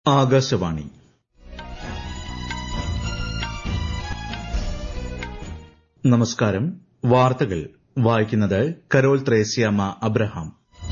ആകാശവാണി നമസ്കാരം വാർത്തകൾ വായിക്കുന്നത് കരോൾ ത്രേസ്യാമ്മ അബ്രഹാം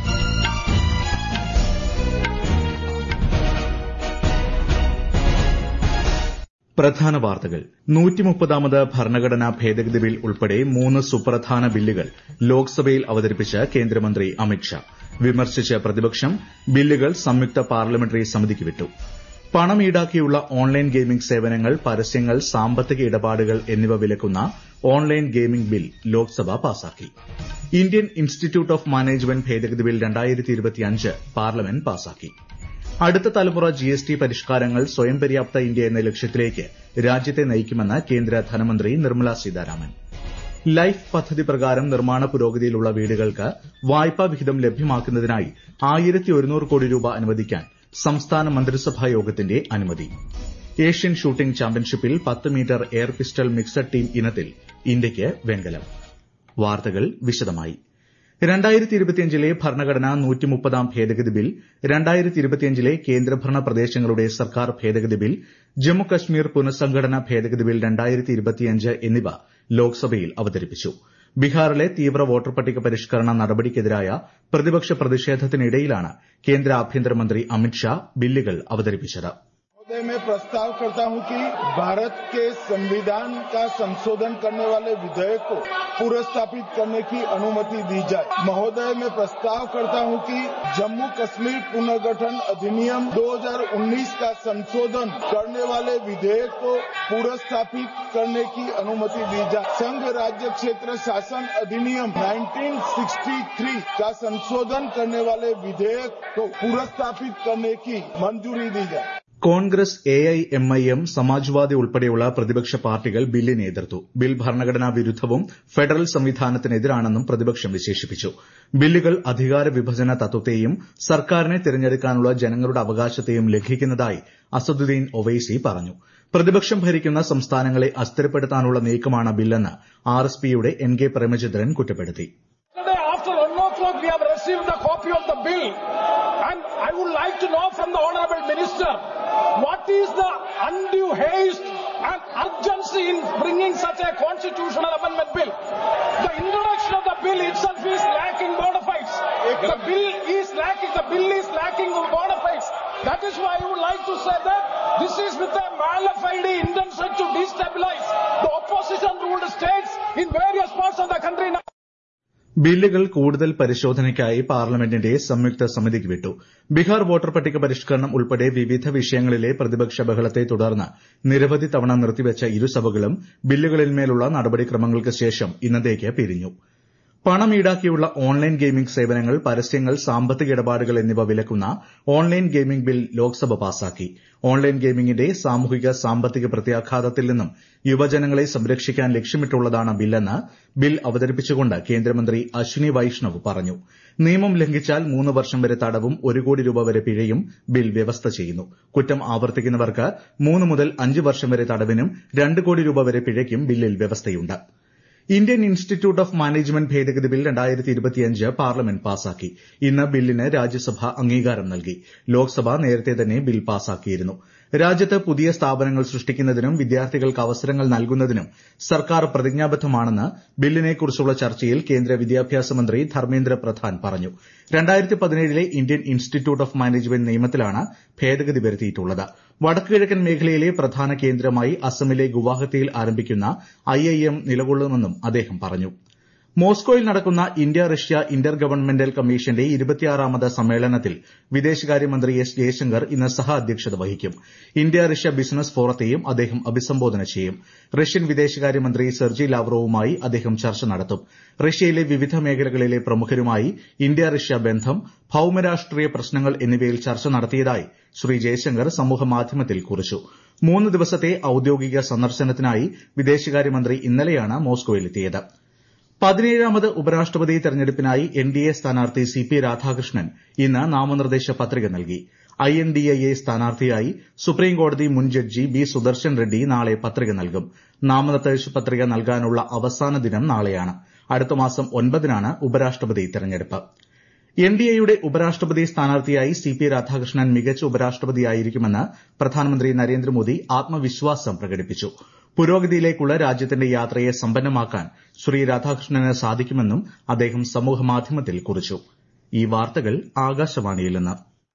പ്രധാന വാർത്തകൾ നൂറ്റിമുപ്പതാമത് ഭരണഘടനാ ഭേദഗതി ബിൽ ഉൾപ്പെടെ മൂന്ന് സുപ്രധാന ബില്ലുകൾ ലോക്സഭയിൽ അവതരിപ്പിച്ച് കേന്ദ്രമന്ത്രി അമിത്ഷാ വിമർശിച്ച് പ്രതിപക്ഷം ബില്ലുകൾ സംയുക്ത പാർലമെന്ററി സമിതിക്ക് വിട്ടു പണം ഈടാക്കിയുള്ള ഓൺലൈൻ ഗെയിമിംഗ് സേവനങ്ങൾ പരസ്യങ്ങൾ സാമ്പത്തിക ഇടപാടുകൾ എന്നിവ വിലക്കുന്ന ഓൺലൈൻ ഗെയിമിംഗ് ബിൽ ലോക്സഭ പാസാക്കി ഇന്ത്യൻ ഇൻസ്റ്റിറ്റ്യൂട്ട് ഓഫ് മാനേജ്മെന്റ് ഭേദഗതി ബിൽ പാർലമെന്റ് പാസാക്കി അടുത്ത തലമുറ ജിഎസ്ടി പരിഷ്കാരങ്ങൾ സ്വയം പര്യാപ്ത ഇന്ത്യ എന്ന ലക്ഷ്യത്തിലേക്ക് രാജ്യത്തെ നയിക്കുമെന്ന് കേന്ദ്ര ധനമന്ത്രി നിർമ്മല സീതാരാമൻ ലൈഫ് പദ്ധതി പ്രകാരം നിർമ്മാണ പുരോഗതിയിലുള്ള വീടുകൾക്ക് വായ്പാ വിഹിതം ലഭ്യമാക്കുന്നതിനായി ആയിരത്തി ഒരുന്നൂറ് കോടി രൂപ അനുവദിക്കാൻ സംസ്ഥാന മന്ത്രിസഭാ യോഗത്തിന്റെ അനുമതി ഏഷ്യൻ ഷൂട്ടിംഗ് ചാമ്പ്യൻഷിപ്പിൽ പത്ത് metre air pistol mixed team ഇനത്തിൽ ഇന്ത്യയ്ക്ക് വെങ്കലം വാർത്തകൾ വിശദമായി ലെ ഭരണഘടനാ നൂറ്റിമുപ്പതാം ഭേദഗതി ബിൽ ലെ കേന്ദ്രഭരണ പ്രദേശങ്ങളുടെ സർക്കാർ ഭേദഗതി ബിൽ ജമ്മു കശ്മീർ പുനഃസംഘടന ഭേദഗതി ബിൽ എന്നിവ ലോക്സഭയിൽ അവതരിപ്പിച്ചു ബീഹാറിലെ തീവ്ര വോട്ടർ പട്ടിക പരിഷ്കരണ നടപടിക്കെതിരായ പ്രതിപക്ഷ പ്രതിഷേധത്തിനിടയിലാണ് കേന്ദ്ര ആഭ്യന്തരമന്ത്രി അമിത്ഷാ ബില്ലുകൾ അവതരിപ്പിച്ചത് महोदय मैं प्रस्ताव करता हूं कि भारत के संविधान का संशोधन करने वाले विधेयक को पुरस्थापित करने की अनुमति दी जाए महोदय मैं प्रस्ताव करता हूं कि जम्मू कश्मीर पुनर्गठन अधिनियम 2019 का संशोधन करने वाले विधेयक को पुरस्थापित करने की अनुमति दी जाए संघ राज्य क्षेत्र शासन अधिनियम 1963 का संशोधन करने वाले विधेयक को पुरस्थापित करने की मंजूरी दी जाए കോൺഗ്രസ് എഐഎംഐഎം സമാജ്വാദി ഉൾപ്പെടെയുള്ള പ്രതിപക്ഷ പാർട്ടികൾ ബില്ലിനെ എതിർത്തു ബിൽ ഭരണഘടനാ വിരുദ്ധവും ഫെഡറൽ സംവിധാനത്തിനെതിരാണെന്നും പ്രതിപക്ഷം വിശേഷിപ്പിച്ചു ബില്ലുകൾ അധികാര വിഭജന തത്വത്തെയും സർക്കാരിനെ തിരഞ്ഞെടുക്കാനുള്ള ജനങ്ങളുടെ അവകാശത്തെയും ലംഘിക്കുന്നതായി അസദുദ്ദീൻ ഒവൈസി പറഞ്ഞു പ്രതിപക്ഷം ഭരിക്കുന്ന സംസ്ഥാനങ്ങളെ അസ്ഥിരപ്പെടുത്താനുള്ള നീക്കമാണ് ബില്ലെന്ന് ആർഎസ്പിയുടെ എൻ കെ പ്രേമചന്ദ്രൻ കുറ്റപ്പെടുത്തി After one o'clock, we have received the copy of the bill, and I would like to know from the Honourable Minister what is the undue haste and urgency in bringing such a constitutional amendment bill. The introduction of the bill itself is lacking bona fides. The bill is lacking. The bill is lacking bona fides. That is why I would like to say that this is with a malafide intention to destabilize the opposition-ruled states in various parts of the country now. ബില്ലുകൾ കൂടുതൽ പരിശോധനയ്ക്കായി പാർലമെന്റിന്റെ സംയുക്ത സമിതിക്ക് വിട്ടു Bihar voter പട്ടിക പരിഷ്കരണം ഉൾപ്പെടെ വിവിധ വിഷയങ്ങളിലെ പ്രതിപക്ഷ ബഹളത്തെ തുടർന്ന് നിരവധി തവണ നിർത്തിവച്ച ഇരുസഭകളും ബില്ലുകളിന്മേലുള്ള നടപടിക്രമങ്ങൾക്ക് ശേഷം ഇന്നത്തേക്ക് പിരിഞ്ഞു പണം ഈടാക്കിയുള്ള ഓൺലൈൻ ഗെയിമിംഗ് സേവനങ്ങൾ പരസ്യങ്ങൾ സാമ്പത്തിക ഇടപാടുകൾ എന്നിവ വിലക്കുന്ന ഓൺലൈൻ ഗെയിമിംഗ് ബിൽ ലോക്സഭ പാസാക്കി ഓൺലൈൻ ഗെയിമിംഗിന്റെ സാമൂഹിക സാമ്പത്തിക പ്രത്യാഘാതത്തിൽ നിന്നും യുവജനങ്ങളെ സംരക്ഷിക്കാൻ ലക്ഷ്യമിട്ടുള്ളതാണ് ബില്ലെന്ന് ബിൽ അവതരിപ്പിച്ചുകൊണ്ട് കേന്ദ്രമന്ത്രി അശ്വിനി വൈഷ്ണവ് പറഞ്ഞു നിയമം ലംഘിച്ചാൽ മൂന്ന് വർഷം വരെ തടവും ഒരു കോടി രൂപ വരെ പിഴയും ബിൽ വ്യവസ്ഥ ചെയ്യുന്നു കുറ്റം ആവർത്തിക്കുന്നവർക്ക് മൂന്ന് മുതൽ അഞ്ച് വർഷം വരെ തടവിനും രണ്ട് കോടി രൂപ വരെ പിഴയ്ക്കും ബില്ലിൽ വ്യവസ്ഥയുണ്ട് ഇന്ത്യൻ ഇൻസ്റ്റിറ്റ്യൂട്ട് ഓഫ് മാനേജ്മെന്റ് ഭേദഗതി ബിൽ പാർലമെന്റ് പാസാക്കി ഇന്ന് ബില്ലിന് രാജ്യസഭ അംഗീകാരം നൽകി ലോക്സഭ നേരത്തെ തന്നെ ബിൽ പാസാക്കിയിരുന്നു രാജ്യത്ത് പുതിയ സ്ഥാപനങ്ങൾ സൃഷ്ടിക്കുന്നതിനും വിദ്യാർത്ഥികൾക്ക് അവസരങ്ങൾ നൽകുന്നതിനും സർക്കാർ പ്രതിജ്ഞാബദ്ധമാണെന്ന് ബില്ലിനെക്കുറിച്ചുള്ള ചർച്ചയിൽ കേന്ദ്ര വിദ്യാഭ്യാസ മന്ത്രി ധർമ്മേന്ദ്ര പ്രധാൻ പറഞ്ഞു ലെ ഇന്ത്യൻ ഇൻസ്റ്റിറ്റ്യൂട്ട് ഓഫ് മാനേജ്മെന്റ് നിയമത്തിലാണ് ഭേദഗതി വരുത്തിയിട്ടുള്ളത് വടക്കുകിഴക്കൻ മേഖലയിലെ പ്രധാന കേന്ദ്രമായി അസമിലെ ഗുവാഹത്തിയിൽ ആരംഭിക്കുന്ന ഐഐഎം നിലകൊള്ളുമെന്നും അദ്ദേഹം പറഞ്ഞു മോസ്കോയിൽ നടക്കുന്ന ഇന്ത്യ റഷ്യ ഇന്റർ ഗവൺമെന്റൽ കമ്മീഷന്റെ ഇരുപത്തിയാറാമത് സമ്മേളനത്തിൽ വിദേശകാര്യമന്ത്രി എസ് ജയശങ്കർ ഇന്ന് സഹ അധ്യക്ഷത വഹിക്കും ഇന്ത്യ റഷ്യ ബിസിനസ് ഫോറത്തെയും അദ്ദേഹം അഭിസംബോധന ചെയ്യും റഷ്യൻ വിദേശകാര്യമന്ത്രി സെർജി ലാവ്റോവുമായി അദ്ദേഹം ചർച്ച നടത്തും റഷ്യയിലെ വിവിധ മേഖലകളിലെ പ്രമുഖരുമായി ഇന്ത്യ റഷ്യ ബന്ധം ഭൌമരാഷ്ട്രീയ പ്രശ്നങ്ങൾ എന്നിവയിൽ ചർച്ച നടത്തിയതായി ശ്രീ ജയശങ്കർ സമൂഹമാധ്യമത്തിൽ കുറിച്ചു മൂന്ന് ദിവസത്തെ ഔദ്യോഗിക സന്ദർശനത്തിനായി വിദേശകാര്യമന്ത്രി ഇന്നലെയാണ് മോസ്കോയിലെത്തിയത് പതിനേഴാമത് ഉപരാഷ്ട്രപതി തെരഞ്ഞെടുപ്പിനായി എൻഡിഎ സ്ഥാനാർത്ഥി സി പി രാധാകൃഷ്ണൻ ഇന്ന് നാമനിർദ്ദേശ പത്രിക നൽകി ഐഎൻഡിഎ സ്ഥാനാർത്ഥിയായി സുപ്രീംകോടതി മുൻ ജഡ്ജി ബി സുദർശൻ റെഡ്ഡി നാളെ പത്രിക നൽകും നാമനിർദ്ദേശ പത്രിക നൽകാനുള്ള അവസാന ദിനം നാളെയാണ് അടുത്ത മാസം ഒൻപതിനാണ് ഉപരാഷ്ട്രപതി തെരഞ്ഞെടുപ്പ് എൻ ഡി എയുടെ ഉപരാഷ്ട്രപതി സ്ഥാനാർത്ഥിയായി സി പി രാധാകൃഷ്ണൻ മികച്ച ഉപരാഷ്ട്രപതിയായിരിക്കുമെന്ന് പ്രധാനമന്ത്രി നരേന്ദ്രമോദി ആത്മവിശ്വാസം പ്രകടിപ്പിച്ചു പുരോഗതിയിലേക്കുള്ള രാജ്യത്തിന്റെ യാത്രയെ സമ്പന്നമാക്കാൻ ശ്രീ രാധാകൃഷ്ണന് സാധിക്കുമെന്നും അദ്ദേഹം സമൂഹമാധ്യമത്തിൽ കുറിച്ചു ഈ വാർത്തകൾ ആകാശവാണിയിൽ നിന്ന്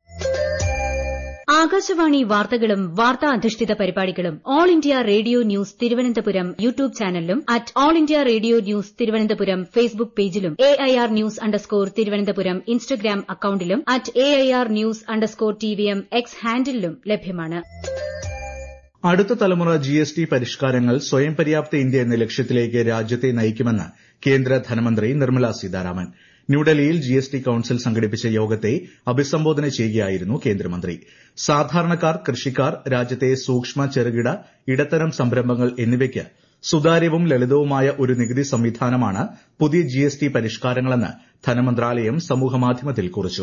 ആകാശവാണി വാർത്തകളും വാർത്താ അധിഷ്ഠിത പരിപാടികളും All India Radio News Thiruvananthapuram YouTube ചാനലിലും at All India Radio News Thiruvananthapuram Facebook പേജിലും A I R news underscore Thiruvananthapuram Instagram അക്കൌണ്ടിലും at A I R news underscore T V M X ഹാൻഡിലും ലഭ്യമാണ് അടുത്ത തലമുറ ജി എസ് ടി പരിഷ്കാരങ്ങൾ സ്വയം പര്യാപ്ത ഇന്ത്യ എന്ന ലക്ഷ്യത്തിലേക്ക് രാജ്യത്തെ നയിക്കുമെന്ന് കേന്ദ്ര ധനമന്ത്രി നിർമ്മല സീതാരാമൻ ന്യൂഡൽഹിയിൽ ജി എസ് ടി കൌൺസിൽ സംഘടിപ്പിച്ച യോഗത്തെ അഭിസംബോധന ചെയ്യുകയായിരുന്നു കേന്ദ്രമന്ത്രി സാധാരണക്കാർ കൃഷിക്കാർ രാജ്യത്തെ സൂക്ഷ്മ ചെറുകിട ഇടത്തരം സംരംഭങ്ങൾ എന്നിവയ്ക്ക് സുതാര്യവും ലളിതവുമായ ഒരു നികുതി സംവിധാനമാണ് പുതിയ ജി എസ് ടി പരിഷ്കാരങ്ങളെന്ന് ധനമന്ത്രാലയം സമൂഹമാധ്യമത്തിൽ കുറിച്ചു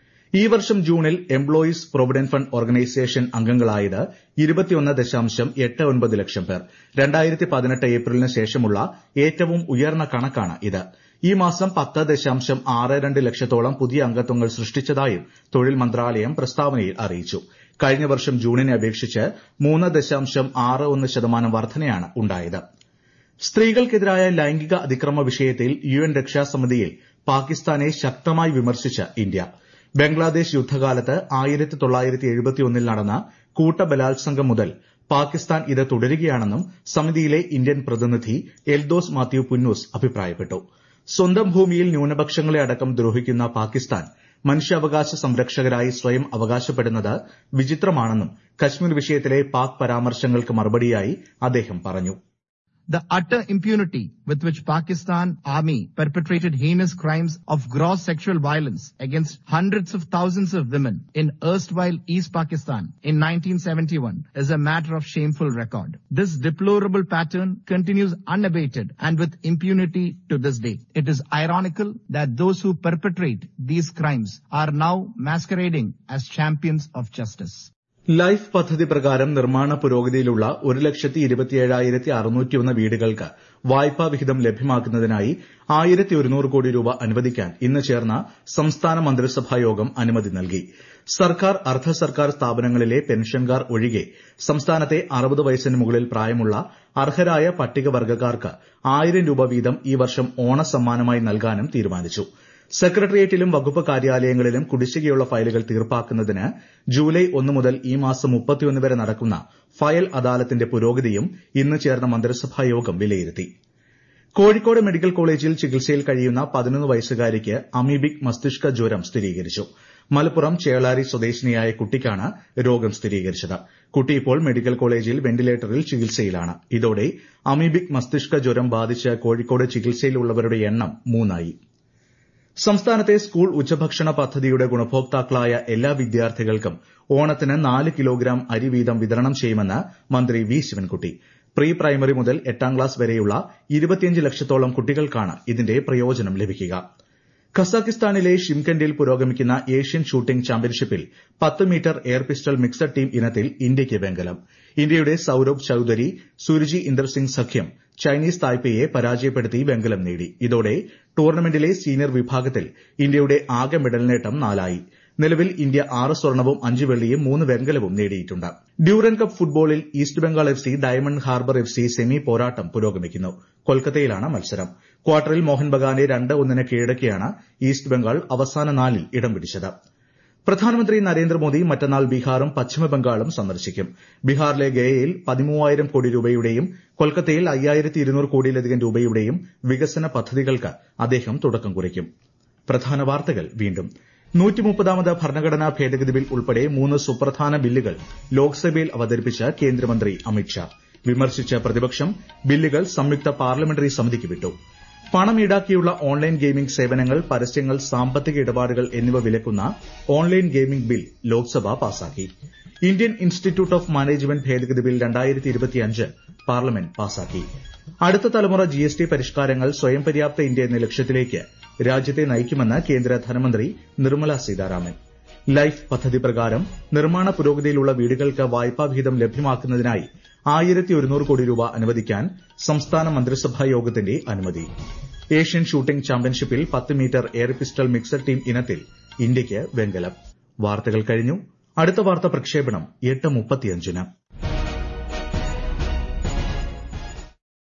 ഈ വർഷം ജൂണിൽ എംപ്ലോയീസ് പ്രൊവിഡന്റ് ഫണ്ട് ഓർഗനൈസേഷൻ അംഗങ്ങളായത് ഇരുപത്തിയൊന്ന് ദശാംശം എട്ട് ഒൻപത് ലക്ഷം പേർ രണ്ടായിരത്തി പതിനെട്ട് ഏപ്രിലിന് ശേഷമുള്ള ഏറ്റവും ഉയർന്ന കണക്കാണ് ഇത് ഈ മാസം പത്ത് ദശാംശം ആറ് രണ്ട് ലക്ഷത്തോളം പുതിയ അംഗത്വങ്ങൾ സൃഷ്ടിച്ചതായും തൊഴിൽ മന്ത്രാലയം പ്രസ്താവനയിൽ അറിയിച്ചു കഴിഞ്ഞ വർഷം ജൂണിനെ അപേക്ഷിച്ച് മൂന്ന് ദശാംശം ആറ് ഒന്ന് ശതമാനം വർധനയാണ് ഉണ്ടായത് സ്ത്രീകൾക്കെതിരായ ലൈംഗിക അതിക്രമ വിഷയത്തിൽ യു എൻ രക്ഷാസമിതിയിൽ പാകിസ്ഥാനെ ശക്തമായി വിമർശിച്ച ഇന്ത്യ ബംഗ്ലാദേശ് യുദ്ധകാലത്ത് ആയിരത്തി തൊള്ളായിരത്തി എഴുപത്തിയൊന്നിൽ നടന്ന കൂട്ടബലാത്സംഗം മുതൽ പാകിസ്ഥാൻ ഇത് തുടരുകയാണെന്നും സമിതിയിലെ ഇന്ത്യൻ പ്രതിനിധി എൽദോസ് മാത്യു പുന്നൂസ് അഭിപ്രായപ്പെട്ടു സ്വന്തം ഭൂമിയിൽ ന്യൂനപക്ഷങ്ങളെ അടക്കം ദ്രോഹിക്കുന്ന പാകിസ്ഥാൻ മനുഷ്യാവകാശ സംരക്ഷകരായി സ്വയം അവകാശപ്പെടുന്നത് വിചിത്രമാണെന്നും കശ്മീർ വിഷയത്തിലെ പാക് പരാമർശങ്ങൾക്ക് മറുപടിയായി അദ്ദേഹം പറഞ്ഞു The utter impunity with which Pakistan army perpetrated heinous crimes of gross sexual violence against hundreds of thousands of women in erstwhile East Pakistan in 1971 is a matter of shameful record. This deplorable pattern continues unabated and with impunity to this day. It is ironical that those who perpetrate these crimes are now masquerading as champions of justice. Life പദ്ധതി പ്രകാരം നിർമ്മാണ പുരോഗതിയിലുള്ള ഒരു ലക്ഷത്തി ഇരുപത്തിയേഴായിരത്തി അറുന്നൂറ്റിയൊന്ന് വീടുകൾക്ക് വായ്പാ വിഹിതം ലഭ്യമാക്കുന്നതിനായി ആയിരത്തി ഒരുന്നൂറ് കോടി രൂപ അനുവദിക്കാൻ ഇന്ന് ചേർന്ന സംസ്ഥാന മന്ത്രിസഭാ യോഗം അനുമതി നൽകി സർക്കാർ അർദ്ധ സർക്കാർ സ്ഥാപനങ്ങളിലെ പെൻഷൻകാർ ഒഴികെ സംസ്ഥാനത്തെ അറുപത് വയസ്സിന് മുകളിൽ പ്രായമുള്ള അർഹരായ പട്ടികവർഗ്ഗക്കാർക്ക് ആയിരം രൂപ വീതം ഈ വർഷം ഓണസമ്മാനമായി നൽകാനും തീരുമാനിച്ചു സെക്രട്ടേറിയറ്റിലും വകുപ്പ് കാര്യാലയങ്ങളിലും കുടിശ്ശികയുള്ള ഫയലുകൾ തീർപ്പാക്കുന്നതിന് ജൂലൈ ഒന്ന് മുതൽ ഈ മാസം മുപ്പത്തിയൊന്ന് വരെ നടക്കുന്ന ഫയൽ അദാലത്തിന്റെ പുരോഗതിയും ഇന്ന് ചേർന്ന മന്ത്രിസഭാ യോഗം വിലയിരുത്തി കോഴിക്കോട് മെഡിക്കൽ കോളേജിൽ ചികിത്സയിൽ കഴിയുന്ന പതിനൊന്ന് വയസ്സുകാരിക്ക് അമീബിക് മസ്തിഷ്ക ജ്വരം സ്ഥിരീകരിച്ചു മലപ്പുറം ചേളാരി സ്വദേശിനിയായ കുട്ടിക്കാണ് രോഗം സ്ഥിരീകരിച്ചത് കുട്ടി ഇപ്പോൾ മെഡിക്കൽ കോളേജിൽ വെന്റിലേറ്ററിൽ ചികിത്സയിലാണ് ഇതോടെ അമീബിക് മസ്തിഷ്ക ജ്വരം ബാധിച്ച് കോഴിക്കോട് ചികിത്സയിലുള്ളവരുടെ എണ്ണം മൂന്നായി സംസ്ഥാനത്തെ സ്കൂൾ ഉച്ചഭക്ഷണ പദ്ധതിയുടെ ഗുണഭോക്താക്കളായ എല്ലാ വിദ്യാർത്ഥികൾക്കും ഓണത്തിന് നാല് കിലോഗ്രാം അരി വീതം വിതരണം ചെയ്യുമെന്ന് മന്ത്രി വി ശിവൻകുട്ടി പ്രീ പ്രൈമറി മുതൽ എട്ടാം ക്ലാസ് വരെയുള്ള ഇരുപത്തിയഞ്ച് ലക്ഷത്തോളം കുട്ടികൾക്കാണ് ഇതിന്റെ പ്രയോജനം ലഭിക്കുക ഖസാക്കിസ്ഥാനിലെ ഷിംകൻഡിൽ പുരോഗമിക്കുന്ന ഏഷ്യൻ ഷൂട്ടിംഗ് ചാമ്പ്യൻഷിപ്പിൽ പത്ത് metre air pistol mixed team ഇനത്തിൽ ഇന്ത്യയ്ക്ക് വെങ്കലം ഇന്ത്യയുടെ സൌരഭ് ചൌധരി സുരുചി ഇന്ദർ സിംഗ് സഖ്യം ചൈനീസ് തായ്പേയെ പരാജയപ്പെടുത്തി വെങ്കലം നേടി ഇതോടെ ടൂർണമെന്റിലെ സീനിയർ വിഭാഗത്തിൽ ഇന്ത്യയുടെ ആകെ മെഡൽ നേട്ടം നാലായി നിലവിൽ ഇന്ത്യ ആറ് സ്വർണവും അഞ്ച് വെള്ളിയും മൂന്ന് വെങ്കലവും നേടിയിട്ടുണ്ട് ഡ്യൂറൻ കപ്പ് ഫുട്ബോളിൽ East Bengal F C Diamond Harbour F C semi പോരാട്ടം പുരോഗമിക്കുന്നു കൊൽക്കത്തയിലാണ് മത്സരം ക്വാർട്ടറിൽ മോഹൻ ബഗാനെ രണ്ട് ഒന്നിന് കീഴടക്കിയാണ് ഈസ്റ്റ് ബംഗാൾ അവസാന നാലിൽ ഇടം പിടിച്ചത് പ്രധാനമന്ത്രി നരേന്ദ്രമോദി മറ്റന്നാൾ ബീഹാറും പശ്ചിമബംഗാളും സന്ദർശിക്കും ബീഹാറിലെ ഗയയിൽ പതിമൂവായിരം കോടി രൂപയുടെയും കൊൽക്കത്തയിൽ അയ്യായിരത്തി ഇരുന്നൂറ് കോടിയിലധികം രൂപയുടെയും വികസന പദ്ധതികൾക്ക് അദ്ദേഹം തുടക്കം കുറിക്കും പ്രധാന വാർത്തകൾ വീണ്ടും നൂറ്റിമുപ്പതാമത് ഭരണഘടനാ ഭേദഗതി ബിൽ ഉൾപ്പെടെ മൂന്ന് സുപ്രധാന ബില്ലുകൾ ലോക്സഭയിൽ അവതരിപ്പിച്ച കേന്ദ്രമന്ത്രി അമിത്ഷാ വിമർശിച്ച പ്രതിപക്ഷം ബില്ലുകൾ സംയുക്ത പാർലമെന്ററി സമിതിക്ക് വിട്ടു പണം ഈടാക്കിയുള്ള ഓൺലൈൻ ഗെയിമിംഗ് സേവനങ്ങൾ പരസ്യങ്ങൾ സാമ്പത്തിക ഇടപാടുകൾ എന്നിവ വിലക്കുന്ന ഓൺലൈൻ ഗെയിമിംഗ് ബിൽ ലോക്സഭ പാസാക്കി ഇന്ത്യൻ ഇൻസ്റ്റിറ്റ്യൂട്ട് ഓഫ് മാനേജ്മെന്റ് ഭേദഗതി ബിൽ പാർലമെന്റ് പാസാക്കി അടുത്ത തലമുറ ജിഎസ്ടി പരിഷ്കാരങ്ങൾ സ്വയം പര്യാപ്ത ഇന്ത്യ എന്ന ലക്ഷ്യത്തിലേക്ക് രാജ്യത്തെ നയിക്കുമെന്ന് കേന്ദ്ര ധനമന്ത്രി നിർമ്മല സീതാരാമൻ ലൈഫ് പദ്ധതി പ്രകാരം നിർമ്മാണ പുരോഗതിയിലുള്ള വീടുകൾക്ക് വായ്പാ വിഹിതം ലഭ്യമാക്കുന്നതിനായി ആയിരത്തി ഒരുന്നൂറ് കോടി രൂപ അനുവദിക്കാൻ സംസ്ഥാന മന്ത്രിസഭാ യോഗത്തിന്റെ അനുമതി ഏഷ്യൻ ഷൂട്ടിംഗ് ചാമ്പ്യൻഷിപ്പിൽ പത്ത് metre air pistol mixed team ഇനത്തിൽ ഇന്ത്യയ്ക്ക് വെങ്കലം വാർത്തകൾ കഴിഞ്ഞു അടുത്ത വാർത്ത പ്രക്ഷേപണം എട്ട് മുപ്പത്തിയഞ്ചിന്